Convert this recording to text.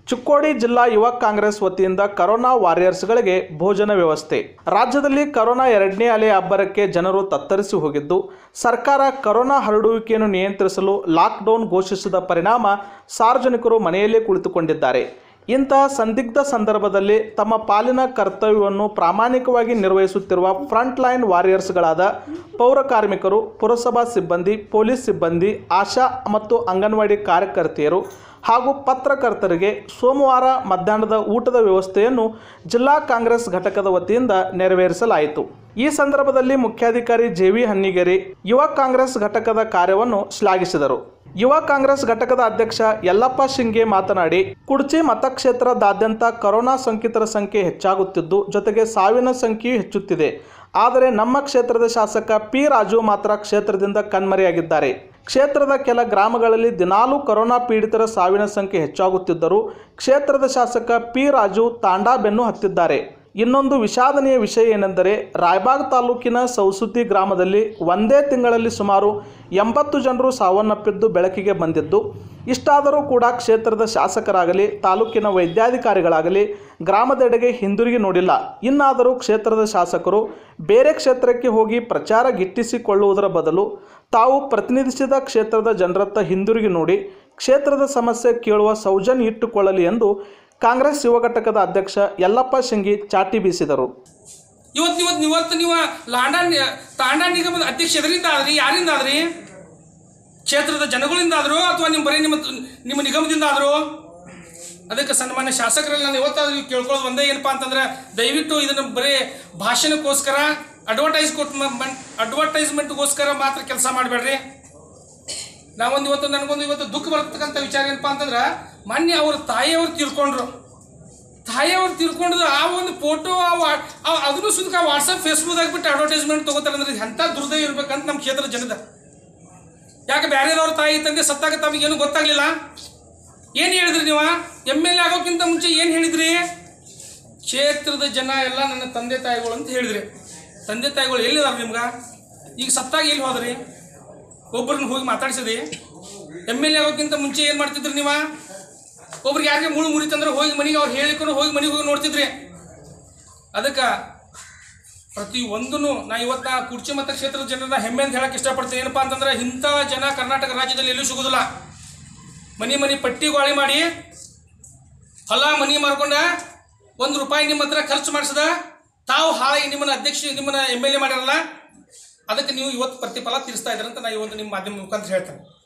ಚಿಕ್ಕೋಡಿ ಜಿಲ್ಲಾ ಯುವ ಕಾಂಗ್ರೆಸ್ ವತಿಯಿಂದ ಕರೋನಾ ವಾರಿಯರ್ಸ್ಗಳಿಗೆ ಭೋಜನ ವ್ಯವಸ್ಥೆ ರಾಜ್ಯದಲ್ಲಿ ಕರೋನಾ ಎರಡನೇ ಅಲೆ ಅಬ್ಬರಕ್ಕೆ ಜನರು ತತ್ತರಿಸಿ ಹೋಗಿದ್ದು ಸರ್ಕಾರ ಕರೋನಾ ಹರಡುವಿಕೆಯನ್ನು ನಿಯಂತ್ರಿಸಲು ಲಾಕ್ಡೌನ್ ಘೋಷಿಸಿದ ಪರಿಣಾಮ ಸಾರ್ವಜನಿಕರು ಮನೆಯಲ್ಲೇ ಕುಳಿತುಕೊಂಡಿದ್ದಾರೆ ಇಂತಹ ಸಂದಿಗ್ಧ ಸಂದರ್ಭದಲ್ಲಿ ತಮ್ಮ ಪಾಲಿನ ಕರ್ತವ್ಯವನ್ನು ಪ್ರಾಮಾಣಿಕವಾಗಿ ನಿರ್ವಹಿಸುತ್ತಿರುವ ಫ್ರಂಟ್ ಲೈನ್ ವಾರಿಯರ್ಸ್ಗಳಾದ ಪೌರ ಕಾರ್ಮಿಕರು ಪುರಸಭಾ ಸಿಬ್ಬಂದಿ ಪೊಲೀಸ್ ಸಿಬ್ಬಂದಿ ಆಶಾ ಮತ್ತು ಅಂಗನವಾಡಿ ಕಾರ್ಯಕರ್ತೆಯರು ಹಾಗೂ ಪತ್ರಕರ್ತರಿಗೆ ಸೋಮವಾರ ಮಧ್ಯಾಹ್ನದ ಊಟದ ವ್ಯವಸ್ಥೆಯನ್ನು ಜಿಲ್ಲಾ ಕಾಂಗ್ರೆಸ್ ಘಟಕದ ವತಿಯಿಂದ ನೆರವೇರಿಸಲಾಯಿತು ಈ ಸಂದರ್ಭದಲ್ಲಿ ಮುಖ್ಯಾಧಿಕಾರಿ ಜೆ ವಿ ಹನ್ನಿಗೇರಿ ಯುವ ಕಾಂಗ್ರೆಸ್ ಘಟಕದ ಕಾರ್ಯವನ್ನು ಶ್ಲಾಘಿಸಿದರು ಯುವ ಕಾಂಗ್ರೆಸ್ ಘಟಕದ ಅಧ್ಯಕ್ಷ ಯಲ್ಲಪ್ಪ ಶಿಂಗೆ ಮಾತನಾಡಿ ಕುಡ್ಚಿ ಮತಕ್ಷೇತ್ರದಾದ್ಯಂತ ಕೊರೋನಾ ಸೋಂಕಿತರ ಸಂಖ್ಯೆ ಹೆಚ್ಚಾಗುತ್ತಿದ್ದು ಜೊತೆಗೆ ಸಾವಿನ ಸಂಖ್ಯೆಯೂ ಹೆಚ್ಚುತ್ತಿದೆ ಆದರೆ ನಮ್ಮ ಕ್ಷೇತ್ರದ ಶಾಸಕ ಪಿ ರಾಜು ಮಾತ್ರ ಕ್ಷೇತ್ರದಿಂದ ಕಣ್ಮರೆಯಾಗಿದ್ದಾರೆ ಕ್ಷೇತ್ರದ ಕೆಲ ಗ್ರಾಮಗಳಲ್ಲಿ ದಿನಾಲೂ ಕೊರೋನಾ ಪೀಡಿತರ ಸಾವಿನ ಸಂಖ್ಯೆ ಹೆಚ್ಚಾಗುತ್ತಿದ್ದರೂ ಕ್ಷೇತ್ರದ ಶಾಸಕ ಪಿ ರಾಜು ತಾಂಡಾ ಬೆನ್ನು ಹತ್ತಿದ್ದಾರೆ ಇನ್ನೊಂದು ವಿಷಾದನೀಯ ವಿಷಯ ಏನೆಂದರೆ ರಾಯಬಾಗ್ ತಾಲೂಕಿನ ಸೌಸುದ್ದಿ ಗ್ರಾಮದಲ್ಲಿ ಒಂದೇ ತಿಂಗಳಲ್ಲಿ ಸುಮಾರು ಎಂಬತ್ತು ಜನರು ಸಾವನ್ನಪ್ಪಿದ್ದು ಬೆಳಕಿಗೆ ಬಂದಿದ್ದು ಇಷ್ಟಾದರೂ ಕೂಡ ಕ್ಷೇತ್ರದ ಶಾಸಕರಾಗಲಿ ತಾಲೂಕಿನ ವೈದ್ಯಾಧಿಕಾರಿಗಳಾಗಲಿ ಗ್ರಾಮದೆಡೆಗೆ ಹಿಂದಿರುಗಿ ನೋಡಿಲ್ಲ ಇನ್ನಾದರೂ ಕ್ಷೇತ್ರದ ಶಾಸಕರು ಬೇರೆ ಕ್ಷೇತ್ರಕ್ಕೆ ಹೋಗಿ ಪ್ರಚಾರ ಗಿಟ್ಟಿಸಿಕೊಳ್ಳುವುದರ ಬದಲು ತಾವು ಪ್ರತಿನಿಧಿಸಿದ ಕ್ಷೇತ್ರದ ಜನರತ್ತ ಹಿಂದಿರುಗಿ ನೋಡಿ ಕ್ಷೇತ್ರದ ಸಮಸ್ಯೆ ಕೇಳುವ ಸೌಜನ್ಯ ಇಟ್ಟುಕೊಳ್ಳಲಿ ಎಂದು ಕಾಂಗ್ರೆಸ್ ಯುವ ಘಟಕದ ಅಧ್ಯಕ್ಷ ಯಲ್ಲಪ್ಪ ಶಿಂಗಿ ಚಾಟಿ ಬೀಸಿದರು ಇವತ್ತು ಇವತ್ತು ಇವತ್ತು ನೀವು ಲಾಂಡಾ ನಿ- ತಾಂಡಾ ನಿಗಮದ ಅಧ್ಯಕ್ಷ ಎದರಿಂದ ಆದ್ರಿ ಯಾರಿಂದ ಆದ್ರಿ ಕ್ಷೇತ್ರದ ಜನಗಳಿಂದ ಆದ್ರು ಅಥವಾ ನಿಮ್ಮ ಬರೀ ನಿಮ್ಮ ನಿಮ್ಮ ನಿಗಮದಿಂದ ಆದ್ರು ಅದಕ್ಕೆ ಸನ್ಮಾನ್ಯ ಶಾಸಕರಲ್ಲಿ ನಾನು ಇವತ್ತಾದ್ರೂ ಕೇಳ್ಕೊಳ್ಳೋದು ಒಂದೇ ಏನಪ್ಪಾ ಅಂತಂದ್ರೆ ದಯವಿಟ್ಟು ಇದನ್ನು ಬರೀ ಭಾಷಣಕ್ಕೋಸ್ಕರ ಅಡ್ವರ್ಟೈಸ್ ಕೊಟ್ಟು ಅಡ್ವರ್ಟೈಸ್ಮೆಂಟ್ಗೋಸ್ಕರ ಮಾತ್ರ ಕೆಲಸ ಮಾಡಬೇಡ್ರಿ ನಾವೊಂದು ಇವತ್ತು ನನಗೊಂದು ಇವತ್ತು ದುಃಖ ಬರ್ತಕ್ಕಂಥ ವಿಚಾರ ಏನಪ್ಪಾ ಅಂತಂದ್ರೆ ಮೊನ್ನೆ ಅವ್ರ ತಾಯಿಯವ್ರು ತೀರ್ಕೊಂಡ್ರು ತಾಯಿಯವ್ರು ತಿಳ್ಕೊಂಡ್ರು ಆ ಒಂದು ಫೋಟೋ ಅದನ್ನು ಸುದ್ಕ ವಾಟ್ಸಪ್ ಫೇಸ್ಬುಕ್ದಾಗ ಬಿಟ್ಟು ಅಡ್ವರ್ಟೈಸ್ಮೆಂಟ್ ತಗೋತಾರೆ ಅಂದ್ರೆ ಎಂಥ ದುರ್ದೈವ ಇರ್ಬೇಕಂತ ನಮ್ಮ ಕ್ಷೇತ್ರದ ಜನದ ಯಾಕೆ ಬೇರೆದವ್ರ ತಾಯಿ ತಂದೆ ಸತ್ತಾಗ ತಮಗೇನು ಗೊತ್ತಾಗ್ಲಿಲ್ಲ ಏನು ಹೇಳಿದ್ರಿ ನೀವು ಎಮ್ ಎಲ್ ಎ ಆಗೋಕ್ಕಿಂತ ಮುಂಚೆ ಏನು ಹೇಳಿದ್ರಿ ಕ್ಷೇತ್ರದ ಜನ ಎಲ್ಲ ನನ್ನ ತಂದೆ ತಾಯಿಗಳು ಅಂತ ಹೇಳಿದ್ರಿ ತಂದೆ ತಾಯಿಗಳು ಎಲ್ಲಿದಾರ ನಿಮ್ಗೆ ಈಗ ಸತ್ತಾಗ ಎಲ್ಲಿ ಹೋದ್ರಿ ಒಬ್ಬರನ್ನ ಹೋಗಿ ಮಾತಾಡ್ಸಿದಿ ಎಮ್ ಎಲ್ ಎ ಆಗೋಕ್ಕಿಂತ ಮುಂಚೆ ಏನು ಮಾಡ್ತಿದ್ರಿ ನೀವು ಒಬ್ರಿಗೆ ಯಾರಿಗೆ ಮುಳು ಮುರಿತಂದ್ರೆ ಹೋಗಿ ಮನೆಗೆ ಅವ್ರು ಹೇಳಿಕೊಂಡು ಹೋಗಿ ಮನೆಗೆ ಹೋಗಿ ನೋಡ್ತಿದ್ರಿ ಅದಕ್ಕೆ ಪ್ರತಿ ಒಂದೂ ನಾ ಇವತ್ತು ನಾ ಕುರ್ಚಿ ಮತ್ತು ಕ್ಷೇತ್ರದ ಜನರನ್ನ ಹೆಮ್ಮೆ ಅಂತ ಹೇಳಕ್ಕೆ ಇಷ್ಟಪಡ್ತೀನಿ ಏನಪ್ಪಾ ಅಂತಂದ್ರೆ ಇಂಥ ಜನ ಕರ್ನಾಟಕ ರಾಜ್ಯದಲ್ಲಿ ಎಲ್ಲೂ ಸಿಗೋದಿಲ್ಲ ಮನೆ ಮನೆ ಪಟ್ಟಿ ಗಾಳಿ ಮಾಡಿ ಹೊಲ ಮನಿ ಮಾರ್ಕೊಂಡ ಒಂದು ರೂಪಾಯಿ ನಿಮ್ಮ ಹತ್ರ ಖರ್ಚು ಮಾಡಿಸದ ತಾವು ಹಾಳಾಗಿ ನಿಮ್ಮನ್ನ ಅಧ್ಯಕ್ಷ ನಿಮ್ಮನ್ನ ಎಮ್ ಎಲ್ ಎ ಮಾಡಿರಲ್ಲ ಅದಕ್ಕೆ ನೀವು ಇವತ್ತು ಪ್ರತಿಫಲ ತೀರಿಸ್ತಾ ಇದ್ದೀರಂತ ನಾ ಈ ಒಂದು ನಿಮ್ಮ ಮಾಧ್ಯಮ ಮುಖಾಂತರ ಹೇಳ್ತೇನೆ